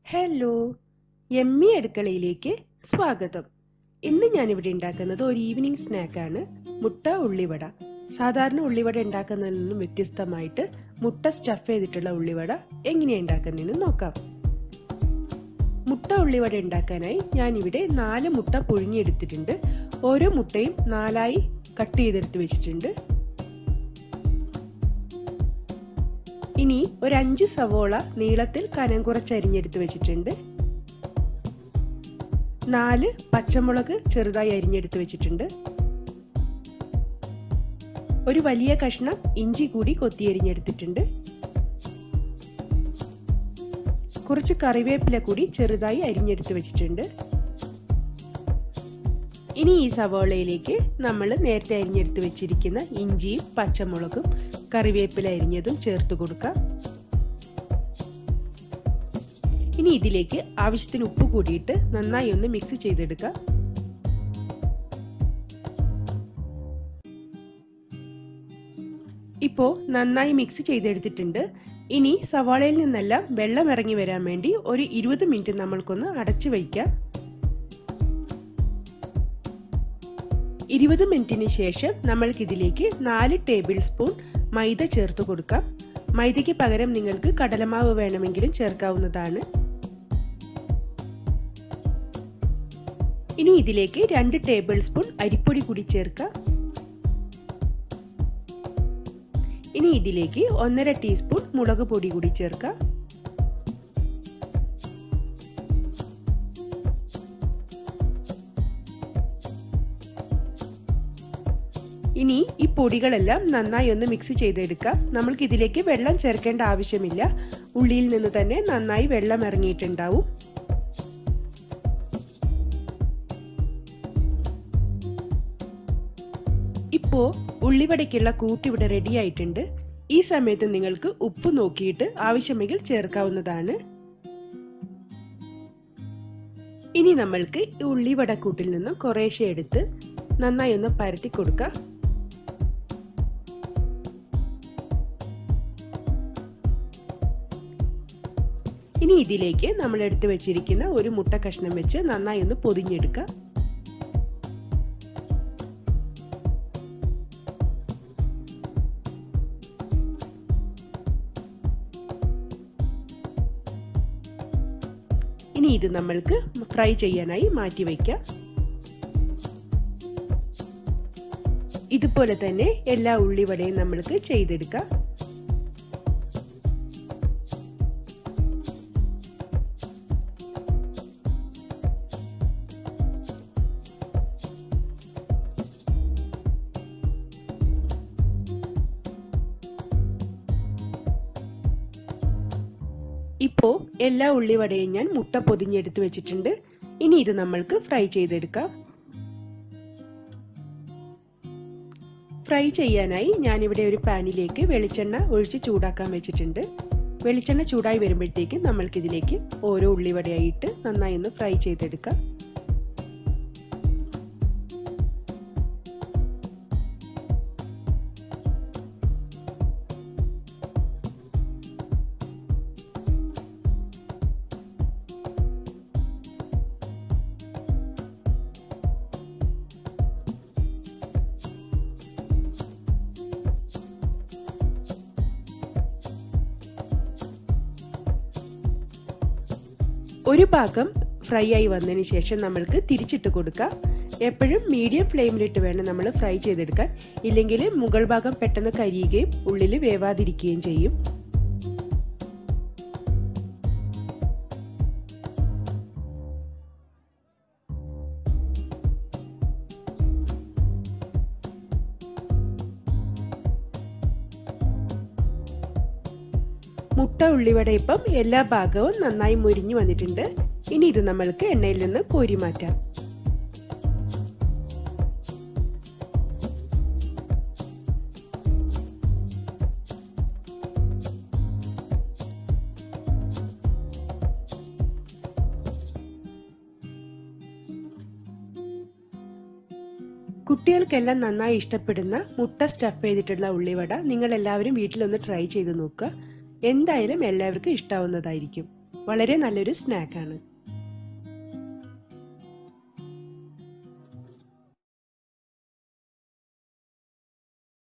hello എമ്മി അടുക്കളയിലേക്ക് സ്വാഗതം ഇന്ന് ഞാനിവിടെ ഉണ്ടാക്കുന്നത് ഒരു ഈവനിങ് സ്നാക്കാണ് മുട്ട ഉള്ളിവട സാധാരണ ഉള്ളിവട ഉണ്ടാക്കുന്നതിൽ നിന്നും വ്യത്യസ്തമായിട്ട് മുട്ട സ്റ്റഫ് ചെയ്തിട്ടുള്ള ഉള്ളിവട എങ്ങനെയാണ് ഉണ്ടാക്കുന്നതെന്ന് നോക്കാം മുട്ട ഉള്ളിവട ഉണ്ടാക്കാനായി ഞാനിവിടെ നാല് മുട്ട പുഴുങ്ങിയെടുത്തിട്ടുണ്ട് ഓരോ മുട്ടയും നാലായി കട്ട് ചെയ്തെടുത്ത് വെച്ചിട്ടുണ്ട് ഇനി ഒരു അഞ്ച് സവോള നീളത്തിൽ കനം കുറച്ച് അരിഞ്ഞെടുത്ത് വെച്ചിട്ടുണ്ട് നാല് പച്ചമുളക് ചെറുതായി അരിഞ്ഞെടുത്ത് വെച്ചിട്ടുണ്ട് ഒരു വലിയ കഷ്ണം ഇഞ്ചി കൂടി കൊത്തി അരിഞ്ഞെടുത്തിട്ടുണ്ട് കുറച്ച് കറിവേപ്പില കൂടി ചെറുതായി അരിഞ്ഞെടുത്ത് വെച്ചിട്ടുണ്ട് ഇനി ഈ സവോളയിലേക്ക് നമ്മൾ നേരത്തെ അരിഞ്ഞെടുത്ത് വെച്ചിരിക്കുന്ന ഇഞ്ചിയും പച്ചമുളകും കറിവേപ്പില അരിഞ്ഞതും ചേർത്ത് കൊടുക്കാം ഇനി ഇതിലേക്ക് ആവശ്യത്തിന് ഉപ്പ് കൂടിയിട്ട് നന്നായി ഒന്ന് മിക്സ് ചെയ്തെടുക്കാം ഇപ്പോ നന്നായി മിക്സ് ചെയ്തെടുത്തിട്ടുണ്ട് ഇനി സവാളയിൽ നിന്നെല്ലാം വെള്ളം ഇറങ്ങി വരാൻ വേണ്ടി ഒരു ഇരുപത് മിനിറ്റ് നമ്മൾക്കൊന്ന് അടച്ചു വയ്ക്കാം ഇരുപത് മിനിറ്റിന് ശേഷം നമ്മൾക്ക് ഇതിലേക്ക് നാല് ടേബിൾ സ്പൂൺ മൈദ ചേർത്ത് കൊടുക്കാം മൈദയ്ക്ക് പകരം നിങ്ങൾക്ക് കടലമാവ് വേണമെങ്കിലും ചേർക്കാവുന്നതാണ് ഇനി ഇതിലേക്ക് രണ്ട് ടേബിൾ സ്പൂൺ അരിപ്പൊടി കൂടി ചേർക്കാം ഇനി ഇതിലേക്ക് ഒന്നര ടീസ്പൂൺ മുളക് പൊടി കൂടി ചേർക്കാം ഇനി ഈ പൊടികളെല്ലാം നന്നായി ഒന്ന് മിക്സ് ചെയ്തെടുക്കാം നമ്മൾക്ക് ഇതിലേക്ക് വെള്ളം ചേർക്കേണ്ട ആവശ്യമില്ല ഉള്ളിയിൽ നിന്ന് തന്നെ നന്നായി വെള്ളം ഇറങ്ങിയിട്ടുണ്ടാവും ഇപ്പോ ഉള്ളിവടയ്ക്കുള്ള കൂട്ടിവിടെ റെഡി ആയിട്ടുണ്ട് ഈ സമയത്ത് നിങ്ങൾക്ക് ഉപ്പ് നോക്കിയിട്ട് ആവശ്യമെങ്കിൽ ചേർക്കാവുന്നതാണ് ഇനി നമ്മൾക്ക് ഈ ഉള്ളിവടക്കൂട്ടിൽ നിന്നും കുറേശ്ശെ എടുത്ത് നന്നായി ഒന്ന് പരത്തി കൊടുക്കാം ഇനി ഇതിലേക്ക് നമ്മൾ എടുത്തു വെച്ചിരിക്കുന്ന ഒരു മുട്ട കഷ്ണം വെച്ച് നന്നായി ഒന്ന് പൊതിഞ്ഞെടുക്കാം ഇനി ഇത് നമ്മൾക്ക് ഫ്രൈ ചെയ്യാനായി മാറ്റി വയ്ക്കാം ഇതുപോലെ തന്നെ എല്ലാ ഉള്ളിവടയും നമ്മൾക്ക് ചെയ്തെടുക്കാം ഇപ്പോ എല്ലാ ഉള്ളിവടയും ഞാൻ മുട്ട പൊതിഞ്ഞെടുത്ത് വെച്ചിട്ടുണ്ട് ഇനി ഇത് നമ്മൾക്ക് ഫ്രൈ ചെയ്തെടുക്കാം ഫ്രൈ ചെയ്യാനായി ഞാനിവിടെ ഒരു പാനിലേക്ക് വെളിച്ചെണ്ണ ഒഴിച്ച് ചൂടാക്കാൻ വെച്ചിട്ടുണ്ട് വെളിച്ചെണ്ണ ചൂടായി വരുമ്പോഴത്തേക്ക് നമ്മൾക്കിതിലേക്ക് ഓരോ ഉള്ളിവടയായിട്ട് നന്നായി ഒന്ന് ഫ്രൈ ചെയ്തെടുക്കാം ഒരു ഭാഗം ഫ്രൈ ആയി വന്നതിന് ശേഷം നമ്മൾക്ക് തിരിച്ചിട്ട് കൊടുക്കാം എപ്പോഴും മീഡിയം ഫ്ലെയിമിലിട്ട് വേണം നമ്മൾ ഫ്രൈ ചെയ്തെടുക്കാൻ ഇല്ലെങ്കിൽ മുകൾ ഭാഗം പെട്ടെന്ന് കരിയുകയും ഉള്ളിൽ വേവാതിരിക്കുകയും ചെയ്യും മുട്ട ഉള്ളിവട ഇപ്പം എല്ലാ ഭാഗവും നന്നായി മുരിഞ്ഞു വന്നിട്ടുണ്ട് ഇനി ഇത് നമ്മൾക്ക് എണ്ണയിൽ നിന്ന് കോരി മാറ്റാം കുട്ടികൾക്കെല്ലാം നന്നായി ഇഷ്ടപ്പെടുന്ന മുട്ട സ്റ്റഫ് ചെയ്തിട്ടുള്ള ഉള്ളിവട നിങ്ങൾ എല്ലാവരും വീട്ടിലൊന്ന് ട്രൈ ചെയ്ത് നോക്കുക എന്തായാലും എല്ലാവർക്കും ഇഷ്ടാവുന്നതായിരിക്കും വളരെ നല്ലൊരു സ്നാക്കാണ്